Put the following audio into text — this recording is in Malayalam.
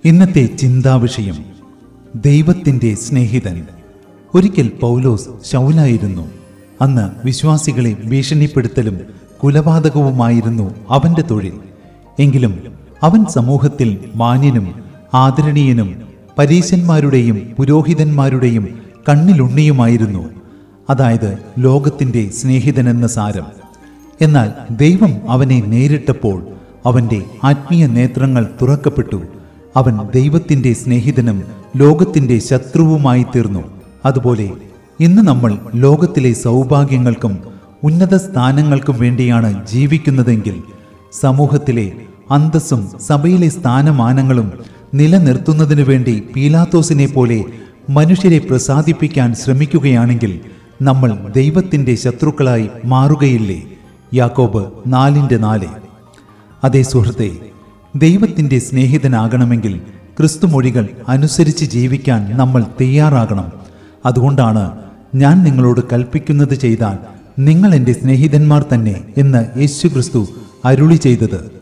ഇന്നത്തെ ചിന്താവിഷയം ദൈവത്തിൻ്റെ സ്നേഹിതൻ ഒരിക്കൽ പൗലോസ് ശൗലായിരുന്നു അന്ന് വിശ്വാസികളെ ഭീഷണിപ്പെടുത്തലും കുലപാതകവുമായിരുന്നു അവന്റെ തൊഴിൽ എങ്കിലും അവൻ സമൂഹത്തിൽ മാന്യനും ആദരണീയനും പരീശന്മാരുടെയും പുരോഹിതന്മാരുടെയും കണ്ണിലുണ്ണിയുമായിരുന്നു അതായത് ലോകത്തിൻ്റെ സ്നേഹിതനെന്ന സാരം എന്നാൽ ദൈവം അവനെ നേരിട്ടപ്പോൾ അവന്റെ ആത്മീയ നേത്രങ്ങൾ തുറക്കപ്പെട്ടു അവൻ ദൈവത്തിന്റെ സ്നേഹിതനും ലോകത്തിന്റെ ശത്രുവുമായി തീർന്നു അതുപോലെ ഇന്ന് നമ്മൾ ലോകത്തിലെ സൗഭാഗ്യങ്ങൾക്കും ഉന്നത സ്ഥാനങ്ങൾക്കും വേണ്ടിയാണ് ജീവിക്കുന്നതെങ്കിൽ സമൂഹത്തിലെ അന്തസ്സും സഭയിലെ സ്ഥാനമാനങ്ങളും നിലനിർത്തുന്നതിനു വേണ്ടി പീലാത്തോസിനെ പോലെ മനുഷ്യരെ പ്രസാദിപ്പിക്കാൻ ശ്രമിക്കുകയാണെങ്കിൽ നമ്മൾ ദൈവത്തിന്റെ ശത്രുക്കളായി മാറുകയില്ലേ യാക്കോബ് നാലിൻ്റെ നാല് അതേ സുഹൃത്തെ ദൈവത്തിൻ്റെ സ്നേഹിതനാകണമെങ്കിൽ ക്രിസ്തുമൊഴികൾ അനുസരിച്ച് ജീവിക്കാൻ നമ്മൾ തയ്യാറാകണം അതുകൊണ്ടാണ് ഞാൻ നിങ്ങളോട് കൽപ്പിക്കുന്നത് ചെയ്താൽ നിങ്ങൾ എൻ്റെ സ്നേഹിതന്മാർ തന്നെ എന്ന് യേശു ക്രിസ്തു അരുളി ചെയ്തത്